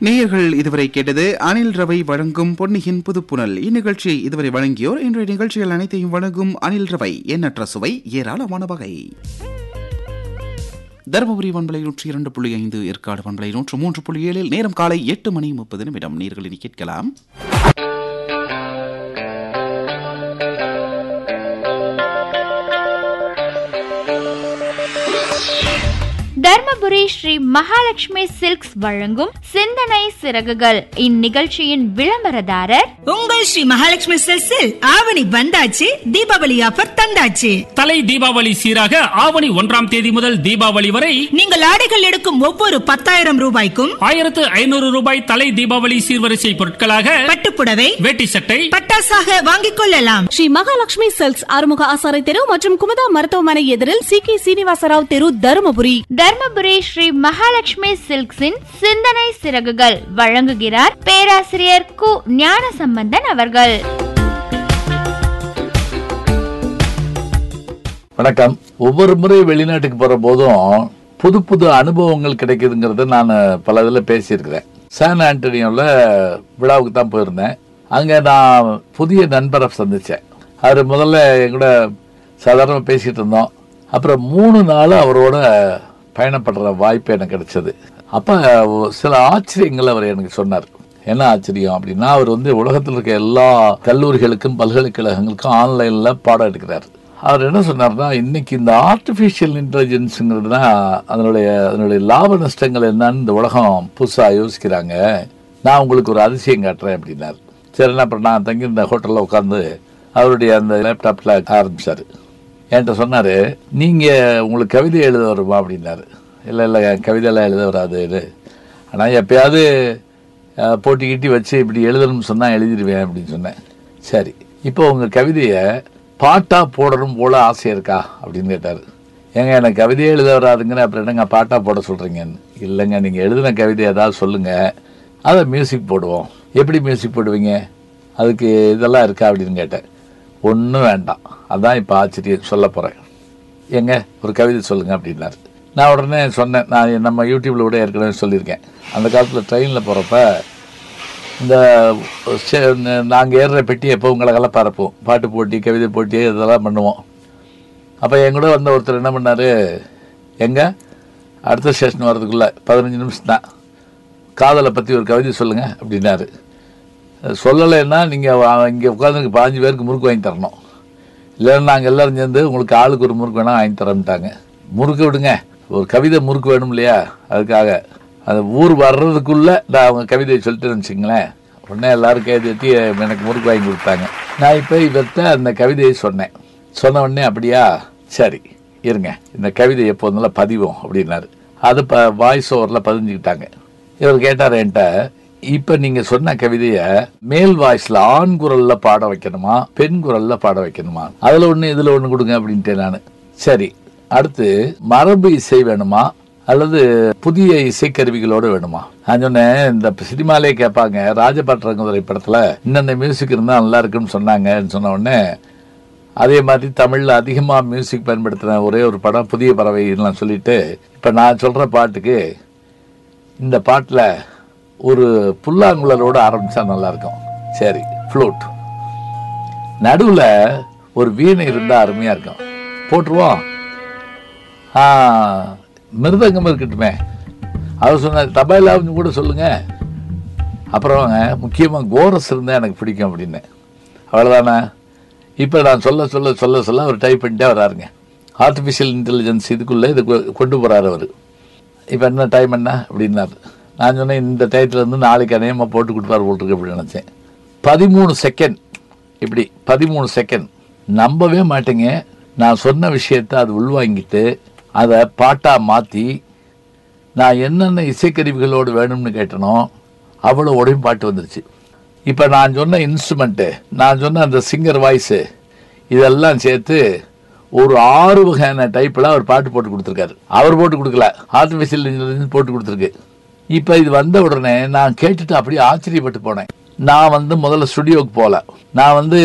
நேயர்கள் இதுவரை கேட்டது அனில் ரவை வழங்கும் பொன்னியின் புதுப்புணல் இந்நிகழ்ச்சியை இதுவரை வழங்கியோர் இன்றைய நிகழ்ச்சிகள் அனைத்தையும் வழங்கும் அனில் ரவை எண்ணற்ற சுவை ஏராளமான வகை தருமபுரி வன்பலை நூற்றி இரண்டு புள்ளி ஐந்து ஏற்காடு வன்பலை நூற்று மூன்று புள்ளி ஏழில் நேரம் காலை எட்டு மணி முப்பது நிமிடம் நீர்களில் கேட்கலாம் தர்மபுரி ஸ்ரீ மகாலட்சுமி சில்க்ஸ் வழங்கும் சிந்தனை சிறகுகள் இந்நிகழ்ச்சியின் விளம்பரதாரர் உங்கள் ஸ்ரீ மகாலட்சுமி செல்ஸில் ஆவணி வந்தாச்சு தீபாவளி ஆஃபர் தந்தாச்சு தலை தீபாவளி சீராக ஆவணி ஒன்றாம் தேதி முதல் தீபாவளி வரை நீங்கள் ஆடைகள் எடுக்கும் ஒவ்வொரு பத்தாயிரம் ரூபாய்க்கும் ஆயிரத்து ஐநூறு ரூபாய் தலை தீபாவளி சீர்வரிசை பொருட்களாக பட்டுப்புடவை வேட்டி சட்டை பட்டாசாக வாங்கிக் கொள்ளலாம் ஸ்ரீ மகாலட்சுமி சில்க்ஸ் ஆறுமுக ஆசாரை தெரு மற்றும் குமுதா மருத்துவமனை எதிரில் சி கே சீனிவாசராவ் தெரு தருமபுரி தர்மபுரி ஸ்ரீ மகாலட்சுமி சில்க்ஸின் சிந்தனை சிறகுகள் வழங்குகிறார் பேராசிரியர் கு ஞானசம்பந்தன் அவர்கள் வணக்கம் ஒவ்வொரு முறை வெளிநாட்டுக்கு போற போதும் புது புது அனுபவங்கள் கிடைக்குதுங்கிறத நான் பல இதில் பேசியிருக்கிறேன் சான் ஆண்டனியோவில் விழாவுக்கு தான் போயிருந்தேன் அங்கே நான் புதிய நண்பரை சந்தித்தேன் அவர் முதல்ல என் கூட சாதாரணமாக பேசிகிட்டு இருந்தோம் அப்புறம் மூணு நாள் அவரோட பயணப்படுற வாய்ப்பு எனக்கு கிடைச்சது அப்போ சில ஆச்சரியங்கள் அவர் எனக்கு சொன்னார் என்ன ஆச்சரியம் அப்படின்னா அவர் வந்து உலகத்தில் இருக்க எல்லா கல்லூரிகளுக்கும் பல்கலைக்கழகங்களுக்கும் ஆன்லைனில் பாடம் எடுக்கிறார் அவர் என்ன சொன்னார்னா இன்னைக்கு இந்த ஆர்டிஃபிஷியல் இன்டெலிஜென்ஸுங்கிறது தான் அதனுடைய அதனுடைய லாப நஷ்டங்கள் என்னன்னு இந்த உலகம் புதுசாக யோசிக்கிறாங்க நான் உங்களுக்கு ஒரு அதிசயம் காட்டுறேன் அப்படின்னார் சரி அப்புறம் நான் தங்கியிருந்த ஹோட்டலில் உட்காந்து அவருடைய அந்த லேப்டாப்பில் ஆரம்பிச்சார் என்கிட்ட சொன்னார் நீங்கள் உங்களுக்கு கவிதை எழுத வருமா அப்படின்னாரு இல்லை இல்லை கவிதையெல்லாம் எழுத வராது ஆனால் எப்பயாவது அஹ், போட்டி கிட்டி வச்சு இப்படி எழுதணும்னு சொன்னால் எழுதிடுவேன் அப்படின்னு சொன்னேன் சரி இப்போ உங்கள் கவிதையை பாட்டாக போடணும் போல ஆசை இருக்கா அப்படின்னு கேட்டார் ஏங்க எனக்கு கவிதையே எழுத வராதுங்கன்னு அப்புறம் என்னங்க பாட்டாக போட சொல்கிறீங்கன்னு இல்லைங்க நீங்கள் எழுதின கவிதை ஏதாவது சொல்லுங்கள் அதை மியூசிக் போடுவோம் எப்படி மியூசிக் போடுவீங்க அதுக்கு இதெல்லாம் இருக்கா அப்படின்னு கேட்டேன் ஒன்றும் வேண்டாம் அதான் இப்போ ஆச்சரியம் சொல்ல போகிறேன் ஏங்க ஒரு கவிதை சொல்லுங்க அப்படின்னாரு நான் உடனே சொன்னேன் நான் நம்ம யூடியூப்ல கூட ஏற்கனவே சொல்லியிருக்கேன் அந்த காலத்தில் ட்ரெயினில் போகிறப்ப இந்த நாங்கள் ஏறுற பெட்டி எப்போ உங்களுக்கெல்லாம் பரப்போம் பாட்டு போட்டி கவிதை போட்டி இதெல்லாம் பண்ணுவோம் அப்போ என் கூட வந்த ஒருத்தர் என்ன பண்ணார் எங்க அடுத்த ஸ்டேஷன் வர்றதுக்குள்ளே பதினஞ்சு நிமிஷம் தான் காதலை பற்றி ஒரு கவிதை சொல்லுங்கள் அப்படின்னாரு சொல்லலைன்னா நீங்கள் இங்கே உட்காந்து பாஞ்சு பேருக்கு முறுக்கு வாங்கி தரணும் இல்லைன்னா நாங்கள் எல்லாரும் சேர்ந்து உங்களுக்கு ஆளுக்கு ஒரு முறுக்கு வேணால் வாங்கி தரேன்ட்டாங்க முறுக்கு விடுங்க ஒரு கவிதை முறுக்கு வேணும் இல்லையா அதுக்காக அந்த ஊர் வர்றதுக்குள்ளே நான் அவங்க கவிதையை சொல்லிட்டு வச்சுங்களேன் உடனே எல்லாரும் கை தட்டி எனக்கு முறுக்கு வாங்கி கொடுத்தாங்க நான் இப்போ இவர்கிட்ட அந்த கவிதையை சொன்னேன் சொன்ன உடனே அப்படியா சரி இருங்க இந்த கவிதை எப்போ இருந்தாலும் பதிவோம் அப்படின்னாரு அது ப வாய்ஸ் ஓவரில் பதிஞ்சுக்கிட்டாங்க இவர் கேட்டார் என்கிட்ட இப்ப நீங்க சொன்ன கவிதைய மேல் வாய்ஸ்ல ஆண் குரல்ல பாட வைக்கணுமா பெண் குரல்ல பாட வைக்கணுமா அதுல ஒண்ணு இதுல ஒண்ணு கொடுங்க அப்படின்ட்டு நானு சரி அடுத்து மரபு இசை வேணுமா அல்லது புதிய இசைக்கருவிகளோட வேணுமா நான் சொன்னேன் இந்த சினிமாலே கேட்பாங்க ராஜபாட்டரங்குதுரை படத்துல இன்னென்ன மியூசிக் இருந்தா நல்லா இருக்குன்னு சொன்னாங்கன்னு சொன்ன உடனே அதே மாதிரி தமிழ்ல அதிகமா மியூசிக் பயன்படுத்தின ஒரே ஒரு படம் புதிய பறவைலாம் சொல்லிட்டு இப்ப நான் சொல்ற பாட்டுக்கு இந்த பாட்டில் ஒரு புல்லாங்குழலோட ஆரம்பிச்சா நல்லா இருக்கும் சரி ஃப்ளூட் நடுவில் ஒரு வீணை இருந்தால் அருமையாக இருக்கும் போட்டுருவோம் ஆ மிருதங்கம் இருக்கட்டுமே அவர் சொன்ன தபாயிலாவும் கூட சொல்லுங்க அப்புறம் முக்கியமாக கோரஸ் இருந்தால் எனக்கு பிடிக்கும் அப்படின்னு அவ்வளோதானே இப்போ நான் சொல்ல சொல்ல சொல்ல சொல்ல அவர் டைப் பண்ணிட்டே வராருங்க ஆர்டிஃபிஷியல் இன்டெலிஜென்ஸ் இதுக்குள்ளே இது கொ- கொண்டு போகிறாரு அவர் இப்போ என்ன டைம் என்ன அப்படின்னாரு நான் சொன்னேன் இந்த டயத்துல இருந்து நாளைக்கு அநேகமாக போட்டு கொடுப்பாரு போட்டிருக்கு அப்படின்னு நினச்சேன் பதிமூணு செகண்ட் இப்படி பதிமூணு செகண்ட் நம்பவே மாட்டேங்க நான் சொன்ன விஷயத்தை அது உள்வாங்கிட்டு அதை பாட்டாக மாற்றி நான் என்னென்ன இசைக்கருவிகளோடு வேணும்னு கேட்டனோ அவ்வளோ உடையும் பாட்டு வந்துருச்சு இப்போ நான் சொன்ன இன்ஸ்ட்ருமெண்ட்டு நான் சொன்ன அந்த சிங்கர் வாய்ஸு இதெல்லாம் சேர்த்து ஒரு ஆறு வகையான டைப்பில் அவர் பாட்டு போட்டு கொடுத்துருக்காரு அவர் போட்டு கொடுக்கல ஆர்டிஃபிஷியல் இன்டெலிஜென்ஸ் போட்டு கொடுத்துருக்கு இப்போ இது வந்த உடனே நான் கேட்டுட்டு அப்படியே ஆச்சரியப்பட்டு போனேன் நான் வந்து முதல்ல ஸ்டுடியோவுக்கு போகல நான் வந்து